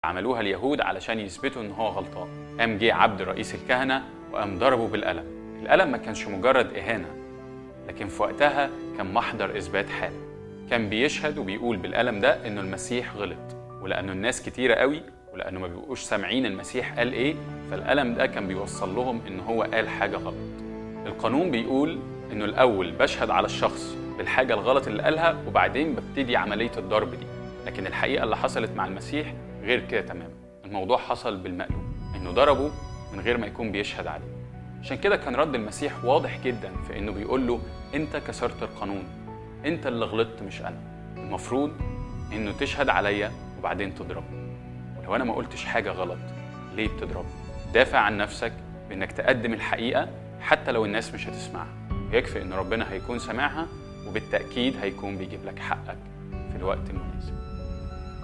عملوها اليهود علشان يثبتوا ان هو غلطان قام جه عبد رئيس الكهنه وقام ضربه بالقلم القلم ما كانش مجرد اهانه لكن في وقتها كان محضر اثبات حال كان بيشهد وبيقول بالقلم ده انه المسيح غلط ولانه الناس كتيره قوي ولانه ما بيبقوش سامعين المسيح قال ايه فالقلم ده كان بيوصل لهم ان هو قال حاجه غلط القانون بيقول انه الاول بشهد على الشخص بالحاجه الغلط اللي قالها وبعدين ببتدي عمليه الضرب دي لكن الحقيقه اللي حصلت مع المسيح غير كده تماما الموضوع حصل بالمقلوب انه ضربه من غير ما يكون بيشهد عليه عشان كده كان رد المسيح واضح جدا في انه بيقول له انت كسرت القانون انت اللي غلطت مش انا المفروض انه تشهد عليا وبعدين تضربني ولو انا ما قلتش حاجه غلط ليه بتضربني دافع عن نفسك بانك تقدم الحقيقه حتى لو الناس مش هتسمعها يكفي ان ربنا هيكون سامعها وبالتاكيد هيكون بيجيب لك حقك في الوقت المناسب